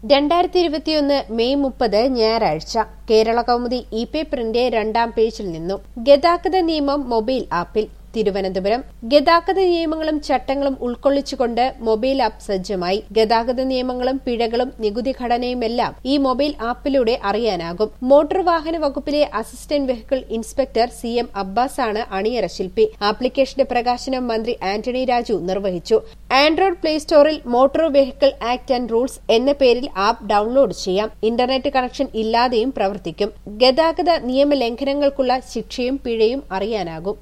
രണ്ടായിരത്തി ഇരുപത്തിയൊന്ന് മെയ് മുപ്പത് ഞായറാഴ്ച കേരള കൗമുദി ഇ പേപ്പറിന്റെ രണ്ടാം പേജിൽ നിന്നും ഗതാഗത നിയമം മൊബൈൽ ആപ്പിൽ തിരുവനന്തപുരം ഗതാഗത നിയമങ്ങളും ചട്ടങ്ങളും ഉൾക്കൊള്ളിച്ചുകൊണ്ട് മൊബൈൽ ആപ്പ് സജ്ജമായി ഗതാഗത നിയമങ്ങളും പിഴകളും നികുതി ഘടനയുമെല്ലാം ഈ മൊബൈൽ ആപ്പിലൂടെ അറിയാനാകും മോട്ടോർ വാഹന വകുപ്പിലെ assistant vehicle inspector C M അബ്ബാസാണ് അണിയറ ശില്പി ആപ്ലിക്കേഷന്റെ പ്രകാശനം മന്ത്രി ആന്റണി രാജു നിർവഹിച്ചു ആൻഡ്രോയിഡ് പ്ലേ സ്റ്റോറിൽ motor vehicle act and rules എന്ന പേരിൽ ആപ്പ് ഡൌൺലോഡ് ചെയ്യാം ഇന്റർനെറ്റ് കണക്ഷൻ ഇല്ലാതെയും പ്രവർത്തിക്കും ഗതാഗത നിയമലംഘനങ്ങൾക്കുള്ള ശിക്ഷയും പിഴയും അറിയാനാകും